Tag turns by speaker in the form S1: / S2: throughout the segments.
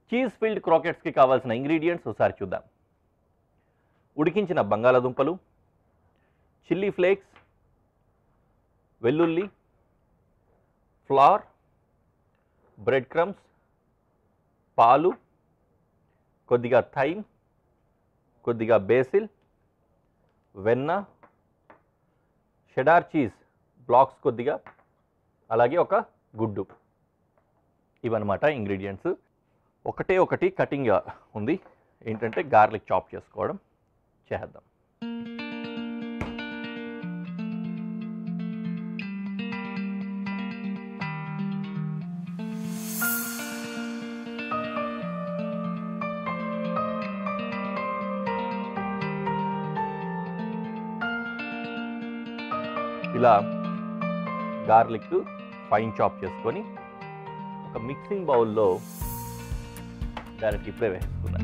S1: Cheese field క్రాకెట్స్కి కావాల్సిన ingredients ఒకసారి చూద్దాం ఉడికించిన బంగాళాదుంపలు చిల్లీ ఫ్లేక్స్ వెల్లుల్లి ఫ్లార్ బ్రెడ్ క్రమ్స్ పాలు కొద్దిగా థైమ్ కొద్దిగా బేసిల్ వెన్న షెడార్ చీజ్ బ్లాక్స్ కొద్దిగా అలాగే ఒక గుడ్డు ఇవన్నమాట ఇంగ్రీడియంట్స్ ఒకటే ఒకటి కటింగ్ ఉంది ఏంటంటే గార్లిక్ చాప్ చేసుకోవడం చేద్దాం ఇలా గార్లిక్ ఫైన్ చాప్ చేసుకొని ఒక మిక్సింగ్ బౌల్లో డైరెక్ట్ ఇప్పుడే వేసుకున్నాను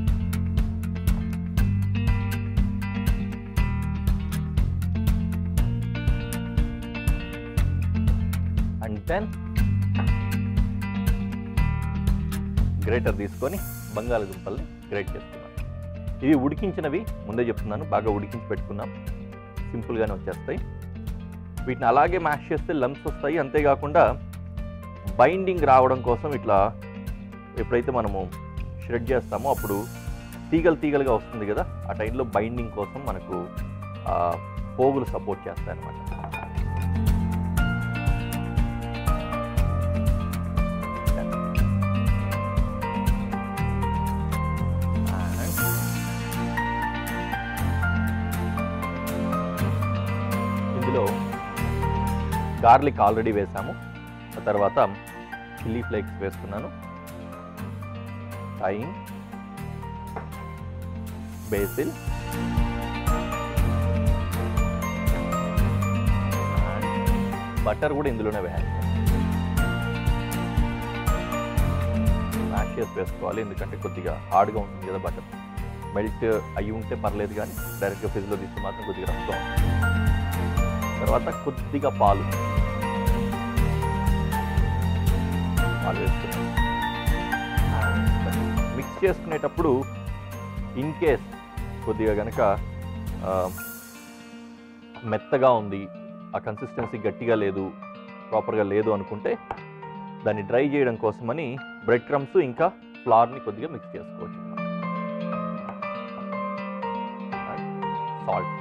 S1: అండ్ దెన్ గ్రేటర్ తీసుకొని బంగాళదుంపల్ని గ్రేట్ చేసుకున్నాను ఇవి ఉడికించినవి ముందే చెప్తున్నాను బాగా ఉడికించి పెట్టుకున్నాం సింపుల్గానే వచ్చేస్తాయి వీటిని అలాగే మ్యాష్ చేస్తే లంప్స్ వస్తాయి అంతేకాకుండా బైండింగ్ రావడం కోసం ఇట్లా ఎప్పుడైతే మనము షెడ్ చేస్తామో అప్పుడు తీగలు తీగలుగా వస్తుంది కదా ఆ టైంలో బైండింగ్ కోసం మనకు ఆ, పోగులు సపోర్ట్ చేస్తాయి అన్నమాట ఇందులో గార్లిక్ ఆల్రెడీ వేసాము ఆ తర్వాత చిల్లీ ఫ్లేక్స్ వేస్తున్నాను టైమ్ బేసిల్ బటర్ కూడా ఇందులోనే వేయాలి మ్యాష్ చేసి వేసుకోవాలి ఎందుకంటే కొద్దిగా హార్డ్గా ఉంటుంది కదా బటర్ మెల్ట్ అయ్యి ఉంటే పర్లేదు కానీ డైరెక్ట్గా ఫ్రిడ్జ్లో తీస్తే మాత్రం కొద్దిగా రఫ్గా ఉంటుంది తర్వాత కొద్దిగా పాలు పాలు వేసుకున్నాం మిక్స్ చేసుకునేటప్పుడు ఇన్ కేస్ కొద్దిగా కనుక మెత్తగా ఉంది ఆ కన్సిస్టెన్సీ గట్టిగా లేదు ప్రాపర్గా లేదు అనుకుంటే దాన్ని డ్రై చేయడం కోసమని బ్రెడ్ క్రమ్స్ ఇంకా ఫ్లవర్ని కొద్దిగా మిక్స్ చేసుకోవచ్చు సాల్ట్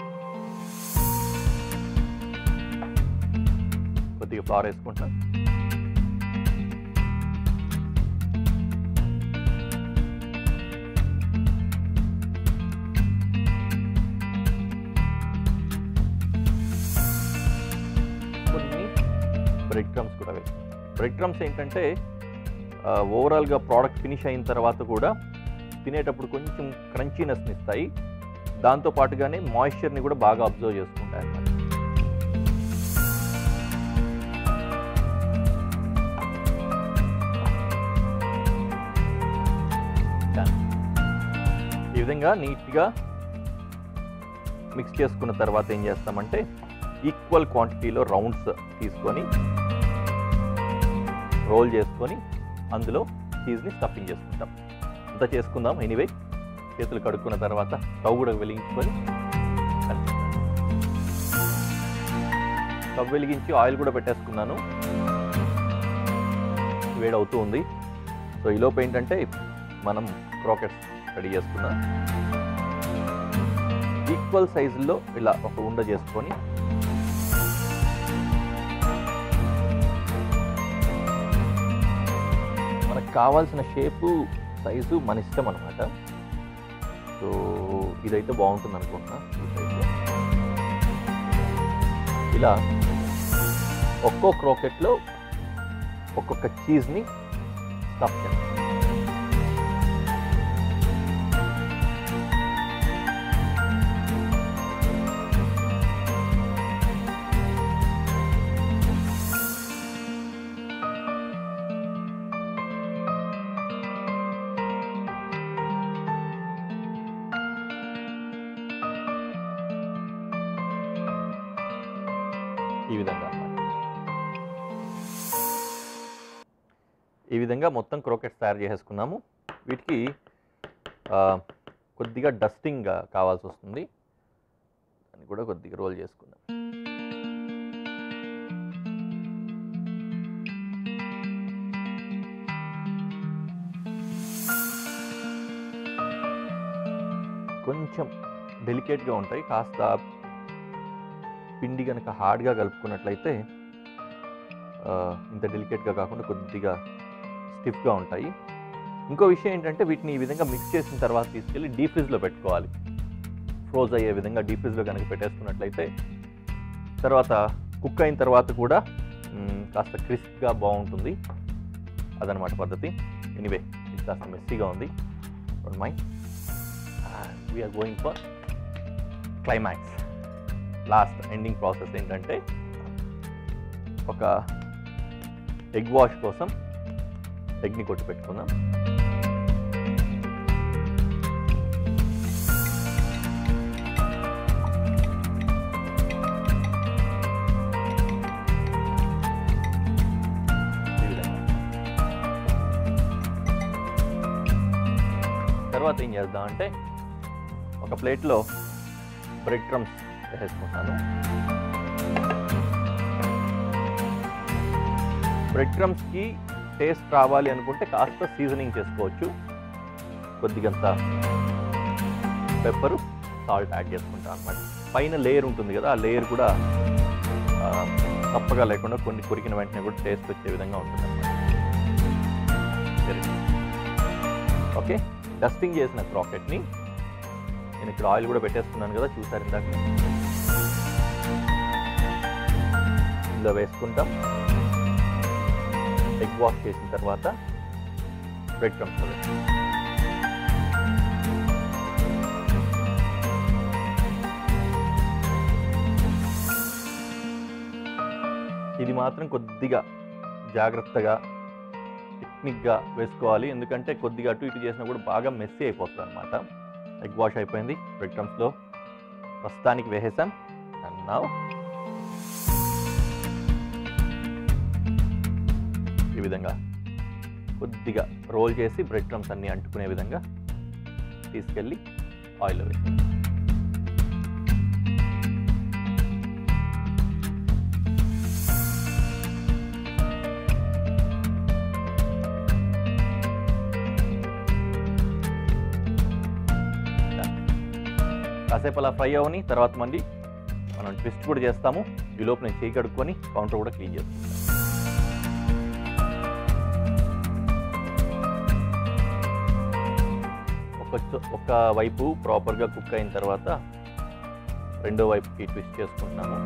S1: కొద్దిగా ఫ్లవర్ వేసుకుంటాం కొన్ని బ్రెడ్ క్రమ్స్ కూడా వేస్తాం బ్రెడ్ క్రమ్స్ ఏంటంటే ఓవరాల్గా ప్రోడక్ట్ ఫినిష్ అయిన తర్వాత కూడా తినేటప్పుడు కొంచెం క్రంచీనెస్ని ఇస్తాయి దాంతో పాటుగానే మాయిశ్చర్ని కూడా బాగా అబ్జర్వ్ చేసుకుంటాయి అన్నమాట Done. ఈ విధంగా నీట్గా మిక్స్ చేసుకున్న తర్వాత ఏం చేస్తామంటే ఈక్వల్ క్వాంటిటీలో రౌండ్స్ తీసుకొని రోల్ చేసుకొని అందులో చీజ్ని స్టఫింగ్ చేసుకుంటాం అంతా చేసుకుందాం ఎనీవే చేతులు కడుక్కున్న తర్వాత స్టవ్ కూడా వెలిగించుకొని స్టవ్ వెలిగించి ఆయిల్ కూడా పెట్టేసుకున్నాను వేడవుతూ ఉంది సో ఈలోపు ఏంటంటే మనం క్రాకెట్స్ రెడీ చేసుకున్నాం ఈక్వల్ సైజుల్లో ఇలా ఒక ఉండ చేసుకొని మనకు కావాల్సిన షేపు సైజు మన ఇష్టం అనమాట సో ఇదైతే బాగుంటుంది అనుకుంటున్నా ఈ సైజులో ఇలా ఒక్కో క్రోకెట్లో ఒక్కొక్క చీజ్ని స్టఫ్ చేస్తాం ఈ విధంగా అన్నమాట ఈ విధంగా మొత్తం క్రోకెట్స్ తయారు చేసేసుకున్నాము వీటికి ఆ, కొద్దిగా డస్టింగ్ కావాల్సి వస్తుంది దాన్ని కూడా కొద్దిగా రోల్ చేసుకుందాం కొంచెం డెలికేట్గా ఉంటాయి కాస్త పిండి కనుక హార్డ్గా కలుపుకున్నట్లయితే ఆ, ఇంత డెలికేట్గా కాకుండా కొద్దిగా స్టిఫ్గా ఉంటాయి ఇంకో విషయం ఏంటంటే వీటిని ఈ విధంగా మిక్స్ చేసిన తర్వాత తీసుకెళ్ళి డీప్ ఫ్రిడ్జ్లో పెట్టుకోవాలి ఫ్రోజ్ అయ్యే విధంగా డీప్ ఫ్రిడ్జ్లో కనుక పెట్టేసుకున్నట్లయితే తర్వాత కుక్ అయిన తర్వాత కూడా మ్, కాస్త క్రిస్ప్గా బాగుంటుంది అదనమాట పద్ధతి ఎనీవే ఇది కాస్త మెస్సీగా ఉంది don't mind and we're going for climax last ending process ఏంటంటే ఒక ఎగ్ వాష్ కోసం ఎగ్ని కొట్టి పెట్టుకుందాం ఈ విధంగా. తర్వాత ఏం చేద్దాం అంటే ఒక ప్లేట్లో బ్రెడ్ క్రమ్స్ వేసుకుంటాను బ్రెడ్ క్రమ్స్కి టేస్ట్ రావాలి అనుకుంటే కాస్త సీజనింగ్ చేసుకోవచ్చు కొద్దిగంత పెప్పరు సాల్ట్ యాడ్ చేసుకుంటాను అనమాట పైన లేయర్ ఉంటుంది కదా ఆ లేయర్ కూడా ఆ, తప్పగా లేకుండా కొన్ని కొరికిన వెంటనే కూడా టేస్ట్ వచ్చే విధంగా ఉంటుంది అనమాట ఓకే డస్టింగ్ చేసిన క్రాకెట్ని నేను ఇక్కడ ఆయిల్ కూడా పెట్టేసుకున్నాను కదా చూసారు ఇందాక ఇందులో వేసుకుంటాం ఎగ్ వాష్ చేసిన తర్వాత బ్రెడ్ క్రమ్స్ ఇది మాత్రం కొద్దిగా జాగ్రత్తగా టెక్నిక్గా వేసుకోవాలి ఎందుకంటే కొద్దిగా అటు ఇటు చేసినా కూడా బాగా మెస్సీ అయిపోతుంది అనమాట ఎగ్ వాష్ అయిపోయింది బ్రెడ్ క్రమ్స్లో ప్రస్తుతానికి వేసేసాం అండ్ నా ఈ విధంగా కొద్దిగా రోల్ చేసి బ్రెడ్ క్రమ్స్ అన్నీ అంటుకునే విధంగా తీసుకెళ్ళి ఆయిల్లో వేసి కాసేపు అలా ఫ్రై అవని తర్వాత మళ్ళీ మనం ట్విస్ట్ కూడా చేస్తాము ఈ లోపు నేను చేయి కడుక్కొని కౌంటర్ కూడా క్లీన్ చేసుకుంటాను ఒక చో- ఒక వైపు ప్రాపర్గా కుక్ అయిన తర్వాత రెండో వైపుకి ట్విస్ట్ చేసుకుంటున్నాము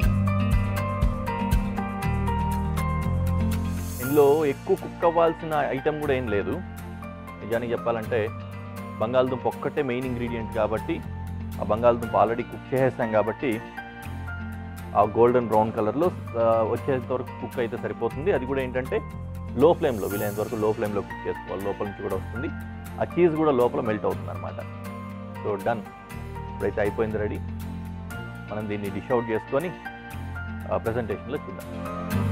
S1: ఇందులో ఎక్కువ కుక్ అవ్వాల్సిన ఐటెం కూడా ఏం లేదు నిజానికి చెప్పాలంటే బంగాళదుంప ఒక్కటే మెయిన్ ఇంగ్రీడియంట్ కాబట్టి ఆ బంగాళదుంప ఆల్రెడీ కుక్ చేసేసాం కాబట్టి ఆ గోల్డెన్ బ్రౌన్ కలర్లో వచ్చేంత వరకు కుక్ అయితే సరిపోతుంది అది కూడా ఏంటంటే లో ఫ్లేమ్లో వీలైనంత వరకు లో ఫ్లేమ్లో కుక్ చేసుకోవాలి లోపల నుంచి కూడా వస్తుంది ఆ చీజ్ కూడా లోపల మెల్ట్ అవుతుంది అనమాట సో డన్ ఇప్పుడైతే అయిపోయింది రెడీ మనం దీన్ని డిష్ అవుట్ చేసుకొని ప్రజెంటేషన్లో చూద్దాం